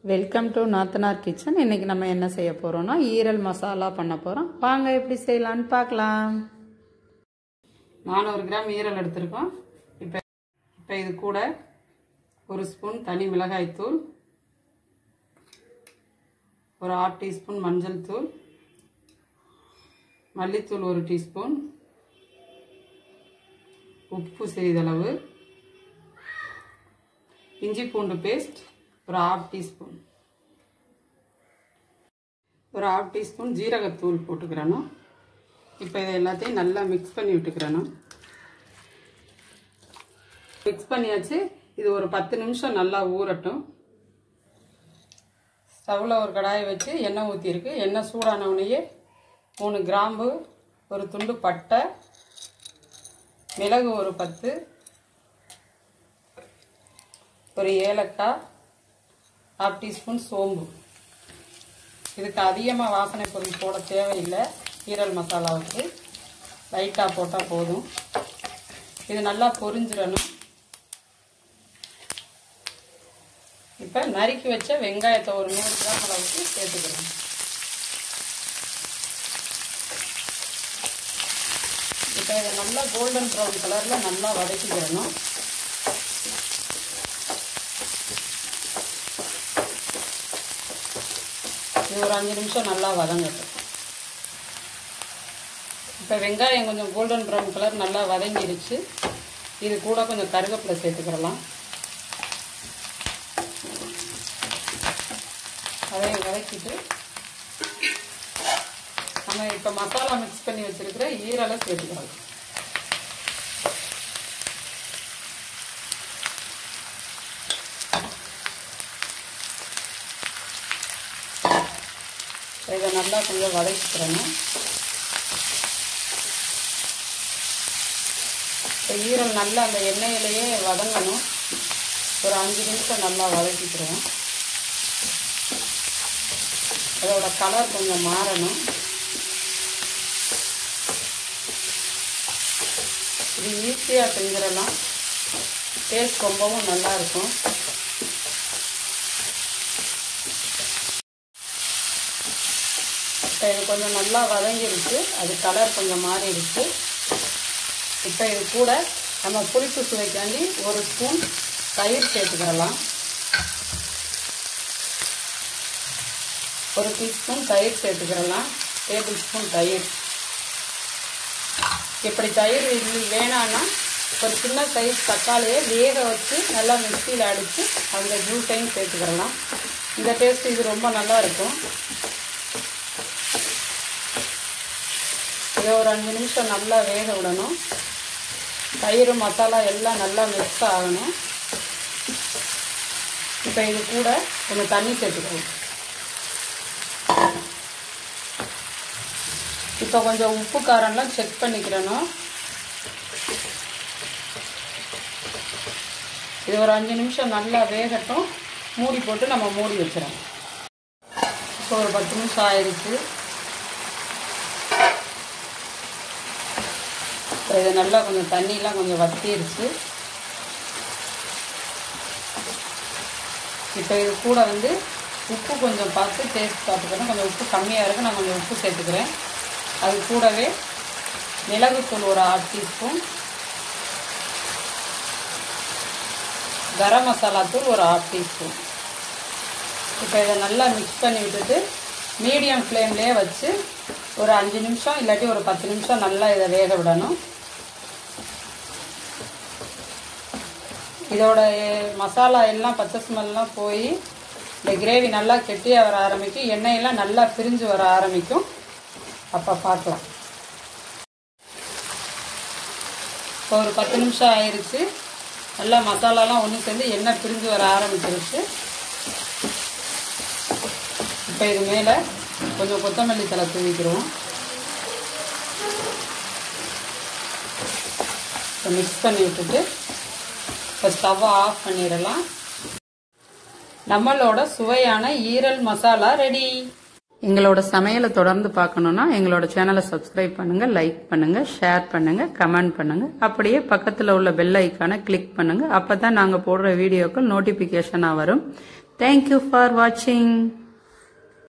welcome to நாத்தனார் kitchen இன்னைக்கு நம்ம என்ன செய்ய போறோம்னா ஈரல் மசாலா பண்ண போறோம் வாங்க எப்படி செய்யலாம்னு பார்க்கலாம் நானூறு கிராம் ஈரல் எடுத்திருக்கோம் இப்போ இப்போ இது கூட ஒரு ஸ்பூன் தனி மிளகாய் தூள் ஒரு ஆஃப் டீஸ்பூன் மஞ்சள் தூள் மல்லித்தூள் ஒரு டீஸ்பூன் உப்பு சிறிதளவு இஞ்சி பூண்டு பேஸ்ட் ஒரு ஹாஃப் டீஸ்பூன் ஒரு ஹாஃப் டீஸ்பூன் ஜீரகத்தூள் போட்டுக்கிறணும் இப்போ இதை எல்லாத்தையும் நல்லா மிக்ஸ் பண்ணி விட்டுக்கிறணும் மிக்ஸ் பண்ணியாச்சு இது ஒரு பத்து நிமிஷம் நல்லா ஊறட்டும் ஸ்டவ்வில் ஒரு கடாயை வச்சு எண்ணெய் ஊற்றிருக்கு எண்ணெய் சூடான உடனேயே மூணு கிராம்பு ஒரு துண்டு பட்டை மிளகு ஒரு பத்து ஒரு ஏலக்காய் ஹாஃப் டீஸ்பூன் சோம்பு இதுக்கு அதிகமாக வாசனை பொருள் போட தேவையில்லை ஈரல் மசாலாவுக்கு லைட்டாக போட்டால் போதும் இது நல்லா பொரிஞ்சிடணும் இப்போ நறுக்கி வச்ச வெங்காயத்தை ஒரு நூறு கிராம் அளவுக்கு சேர்த்துக்கிறோம் இப்போ இதை நல்லா கோல்டன் ப்ரௌன் கலரில் நல்லா வதக்கிக்கிறணும் இது ஒரு அஞ்சு நிமிஷம் நல்லா வதங்கட்டும் இப்போ வெங்காயம் கொஞ்சம் கோல்டன் ப்ரௌன் கலர் நல்லா வதங்கிடுச்சு இது கூட கொஞ்சம் கருவேப்பிலை சேர்த்துக்கிறலாம் அதையும் வதக்கிட்டு நம்ம இப்போ மசாலா மிக்ஸ் பண்ணி வச்சுருக்கிற ஈரலை சேர்த்துக்கிறோம் இதை நல்லா கொஞ்சம் வதக்கிக்கிறணும் இப்போ ஈரல் நல்லா அந்த எண்ணெயிலேயே வதங்கணும் ஒரு அஞ்சு நிமிஷம் நல்லா வதக்கிக்கிறோம் அதோட கலர் கொஞ்சம் மாறணும் இது ஈஸியாக செஞ்சிடலாம் டேஸ்ட் ரொம்பவும் நல்லா இருக்கும் இப்போ இது கொஞ்சம் நல்லா வதங்கிருச்சு அது கலர் கொஞ்சம் மாறிடுச்சு இப்போ இது கூட நம்ம புளிப்பு சுவைக்காண்டி ஒரு ஸ்பூன் தயிர் சேர்த்துக்கிறலாம் ஒரு டீஸ்பூன் தயிர் சேர்த்துக்கிறலாம் டேபிள் ஸ்பூன் தயிர் இப்படி தயிர் இது வேணான்னா ஒரு சின்ன சைஸ் தக்காளியை வேக வச்சு நல்லா மிக்சியில் அடித்து அந்த ஜூஸையும் சேர்த்துக்கிறலாம் இந்த டேஸ்ட் இது ரொம்ப நல்லா இருக்கும் இதை ஒரு அஞ்சு நிமிஷம் நல்லா வேக விடணும் தயிர் மசாலா எல்லாம் நல்லா மிக்ஸ் ஆகணும் இப்போ இது கூட கொஞ்சம் தண்ணி சேர்த்துக்கணும் இப்போ கொஞ்சம் உப்பு காரம்லாம் செக் பண்ணிக்கிறணும் இது ஒரு அஞ்சு நிமிஷம் நல்லா வேகட்டும் மூடி போட்டு நம்ம மூடி வச்சிடணும் இப்போ ஒரு பத்து நிமிஷம் ஆயிடுச்சு இது நல்லா கொஞ்சம் தண்ணியெலாம் கொஞ்சம் வத்திருச்சு இப்போ இது கூட வந்து உப்பு கொஞ்சம் பார்த்து டேஸ்ட் பார்த்துக்கணும் கொஞ்சம் உப்பு கம்மியாக இருக்குது நான் கொஞ்சம் உப்பு சேர்த்துக்கிறேன் அது கூடவே மிளகுத்தூள் ஒரு ஆறு டீஸ்பூன் கரம் மசாலா தூள் ஒரு ஆஃப் டீஸ்பூன் இப்போ இதை நல்லா மிக்ஸ் பண்ணி விட்டுட்டு மீடியம் ஃப்ளேம்லேயே வச்சு ஒரு அஞ்சு நிமிஷம் இல்லாட்டி ஒரு பத்து நிமிஷம் நல்லா இதை வேக விடணும் இதோட மசாலா எல்லாம் பச்சை ஸ்மெல்லாம் போய் இந்த கிரேவி நல்லா கெட்டியாக வர ஆரம்பிக்கும் எண்ணெயெல்லாம் நல்லா பிரிஞ்சு வர ஆரம்பிக்கும் அப்போ பார்க்கலாம் இப்போ ஒரு பத்து நிமிஷம் ஆயிடுச்சு நல்லா மசாலாலாம் ஒன்று சேர்ந்து எண்ணெய் பிரிஞ்சு வர ஆரம்பிச்சிருச்சு இப்போ இது மேலே கொஞ்சம் கொத்தமல்லி தலை தூவிக்கிறோம் இப்போ மிக்ஸ் பண்ணி விட்டுட்டு இப்போ ஸ்டவ்வை ஆஃப் பண்ணிடலாம் நம்மளோட சுவையான ஈரல் மசாலா ரெடி எங்களோட சமையலை தொடர்ந்து பார்க்கணும்னா எங்களோட சேனலை சப்ஸ்கிரைப் பண்ணுங்க லைக் பண்ணுங்க ஷேர் பண்ணுங்க கமெண்ட் பண்ணுங்க அப்படியே பக்கத்தில் உள்ள பெல் ஐக்கானை கிளிக் பண்ணுங்க அப்பதான் நாங்கள் போடுற வீடியோக்கள் நோட்டிபிகேஷனாக வரும் தேங்க்யூ ஃபார் வாட்சிங்